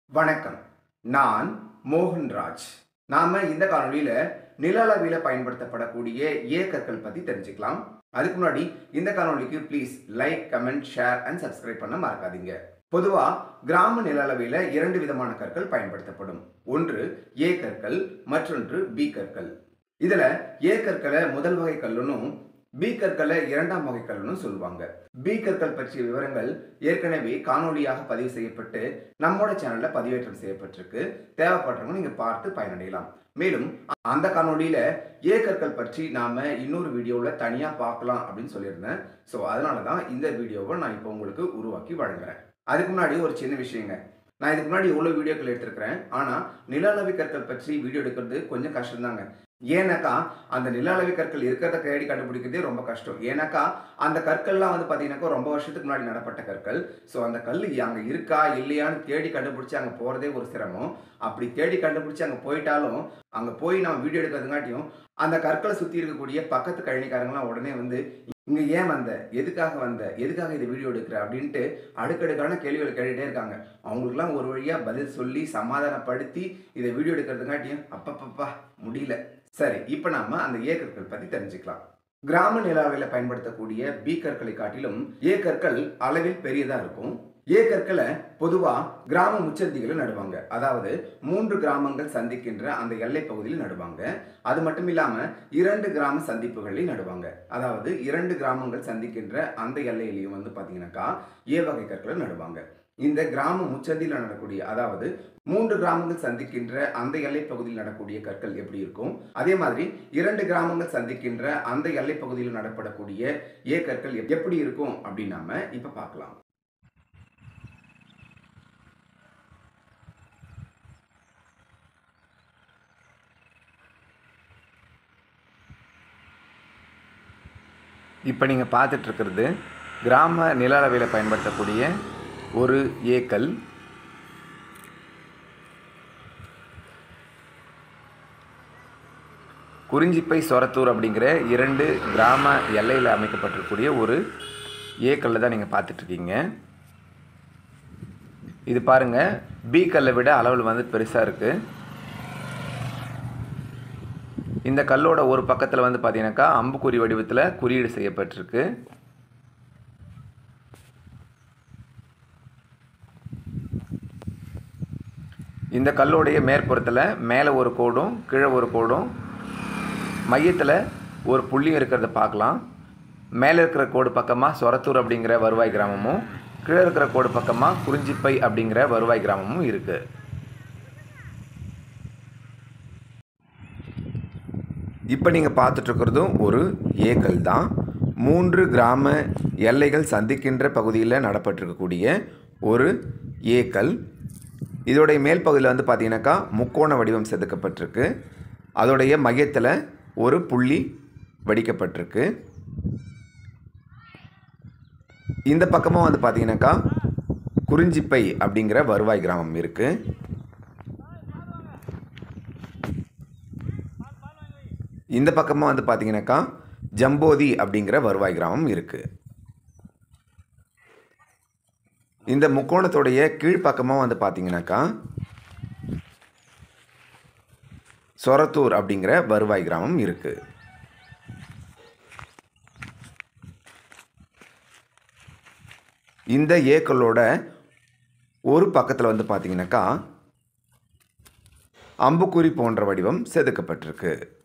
வணக்கம் நான் மோகன்ராஜ் நாம இந்த காணொளியில நில அளவில பயன்படுத்தப்படக்கூடிய ஏக்கற்கள் பத்தி தெரிஞ்சுக்கலாம் அதுக்கு முன்னாடி இந்த காணொளிக்கு please like comment share and subscribe பண்ண மறக்காதீங்க பொதுவா கிராம நில அளவில இரண்டு விதமான கற்கள் பயன்படுத்தப்படும் ஒன்று ஏ கற்கள் மற்றொன்று பி கற்கள் இதுல ஏ கற்களை முதல் வகை கல்லுனும் பி கற்களை இரண்டாம் வகை கல்லுன்னு சொல்லுவாங்க பி கற்கள் பற்றிய விவரங்கள் ஏற்கனவே காணொளியாக பதிவு செய்யப்பட்டு நம்மோட சேனல்ல பதிவேற்றம் செய்யப்பட்டிருக்கு தேவைப்படுறவங்க நீங்க பார்த்து பயனடையலாம் மேலும் அந்த காணொளியில ஏ கற்கள் பற்றி நாம இன்னொரு வீடியோல தனியா பார்க்கலாம் அப்படின்னு சொல்லியிருந்தேன் ஸோ அதனால தான் இந்த வீடியோவை நான் இப்போ உங்களுக்கு உருவாக்கி வழங்குறேன் அதுக்கு முன்னாடி ஒரு சின்ன விஷயங்க நான் இதுக்கு முன்னாடி எவ்வளோ வீடியோக்கள் எடுத்திருக்கிறேன் ஆனால் நில அளவை கற்கள் பற்றி வீடியோ எடுக்கிறது கொஞ்சம் கஷ்டம்தாங்க ஏன்னாக்கா அந்த நில அளவை கற்கள் இருக்கிறத தேடி கண்டுபிடிக்கிறதே ரொம்ப கஷ்டம் ஏன்னாக்கா அந்த கற்கள்லாம் வந்து பார்த்தீங்கன்னாக்கா ரொம்ப வருஷத்துக்கு முன்னாடி நடப்பட்ட கற்கள் ஸோ அந்த கல் அங்கே இருக்கா இல்லையான்னு தேடி கண்டுபிடிச்சி அங்கே போகிறதே ஒரு சிரமம் அப்படி தேடி கண்டுபிடிச்சி அங்கே போயிட்டாலும் அங்கே போய் நம்ம வீடியோ எடுக்கிறதுங்காட்டியும் அந்த கற்களை சுற்றி இருக்கக்கூடிய பக்கத்து கழனிக்காரங்களாம் உடனே வந்து இங்கே ஏன் வந்த எதுக்காக வந்த எதுக்காக இந்த வீடியோ எடுக்கிற அப்படின்ட்டு அடுக்கடுக்கான கேள்விகள் கேட்டுகிட்டே இருக்காங்க அவங்களுக்குலாம் ஒரு வழியாக பதில் சொல்லி சமாதானப்படுத்தி இதை வீடியோ எடுக்கிறதுங்காட்டியும் அப்பப்பப்பா முடியல சரி இப்போ நாம அந்த ஏக்கற்கள் பற்றி தெரிஞ்சுக்கலாம் கிராம நிலாவில் பயன்படுத்தக்கூடிய பி கற்களை காட்டிலும் ஏ கற்கள் அளவில் பெரியதாக இருக்கும் ஏ கற்களை பொதுவாக கிராம முச்சந்திகளை நடுவாங்க அதாவது மூன்று கிராமங்கள் சந்திக்கின்ற அந்த எல்லை பகுதியில் நடுவாங்க அது மட்டும் இல்லாமல் இரண்டு கிராம சந்திப்புகளில் நடுவாங்க அதாவது இரண்டு கிராமங்கள் சந்திக்கின்ற அந்த எல்லையிலையும் வந்து பார்த்தீங்கன்னாக்கா ஏ வகை கற்களை நடுவாங்க இந்த கிராம முச்சந்தியில் நடக்கூடிய அதாவது மூன்று கிராமங்கள் சந்திக்கின்ற அந்த எல்லை பகுதியில் நடக்கூடிய கற்கள் எப்படி இருக்கும் அதே மாதிரி இரண்டு கிராமங்கள் சந்திக்கின்ற அந்த எல்லை பகுதியில் நடப்படக்கூடிய ஏ கற்கள் எப்- எப்படி இருக்கும் அப்படின்னு நாம இப்ப பார்க்கலாம் இப்போ நீங்கள் பார்த்துட்டு இருக்கிறது கிராம நில அளவில் பயன்படுத்தக்கூடிய ஒரு ஏக்கல் குறிஞ்சிப்பை சொரத்தூர் அப்படிங்கிற இரண்டு கிராம எல்லையில் அமைக்கப்பட்டிருக்கக்கூடிய ஒரு ஏக்கல்ல தான் நீங்கள் பார்த்துட்ருக்கீங்க இது பாருங்க பி கல்லை விட அளவில் வந்து பெருசாக இருக்குது இந்த கல்லோட ஒரு பக்கத்தில் வந்து பார்த்தீங்கன்னாக்கா அம்புக்குறி வடிவத்தில் குறியீடு செய்யப்பட்டிருக்கு இந்த கல்லோடைய மேற்புறத்தில் மேலே ஒரு கோடும் கீழே ஒரு கோடும் மையத்தில் ஒரு புள்ளியும் இருக்கிறத பார்க்கலாம் மேலே இருக்கிற கோடு பக்கமாக சொரத்தூர் அப்படிங்கிற வருவாய் கிராமமும் கீழே இருக்கிற கோடு பக்கமாக குறிஞ்சிப்பை அப்படிங்கிற வருவாய் கிராமமும் இருக்குது இப்போ நீங்கள் பார்த்துட்ருக்கிறதும் ஒரு ஏக்கல் தான் மூன்று கிராம எல்லைகள் சந்திக்கின்ற பகுதியில் நடப்பட்டிருக்கக்கூடிய ஒரு ஏக்கல் இதோடைய மேல் பகுதியில் வந்து பார்த்தீங்கன்னாக்கா முக்கோண வடிவம் செதுக்கப்பட்டிருக்கு அதோடைய மையத்தில் ஒரு புள்ளி வடிக்கப்பட்டிருக்கு இந்த பக்கமும் வந்து பார்த்தீங்கன்னாக்கா குறிஞ்சிப்பை அப்படிங்கிற வருவாய் கிராமம் இருக்குது இந்த பக்கமாக வந்து பார்த்தீங்கன்னாக்கா ஜம்போதி அப்படிங்கிற வருவாய் கிராமம் இருக்குது இந்த முக்கோணத்துடைய கீழ்ப்பக்கமாக வந்து பார்த்தீங்கன்னாக்கா சொரத்தூர் அப்படிங்கிற வருவாய் கிராமம் இருக்குது இந்த ஏக்கலோட ஒரு பக்கத்தில் வந்து பார்த்தீங்கன்னாக்கா அம்புக்குறி போன்ற வடிவம் செதுக்கப்பட்டிருக்கு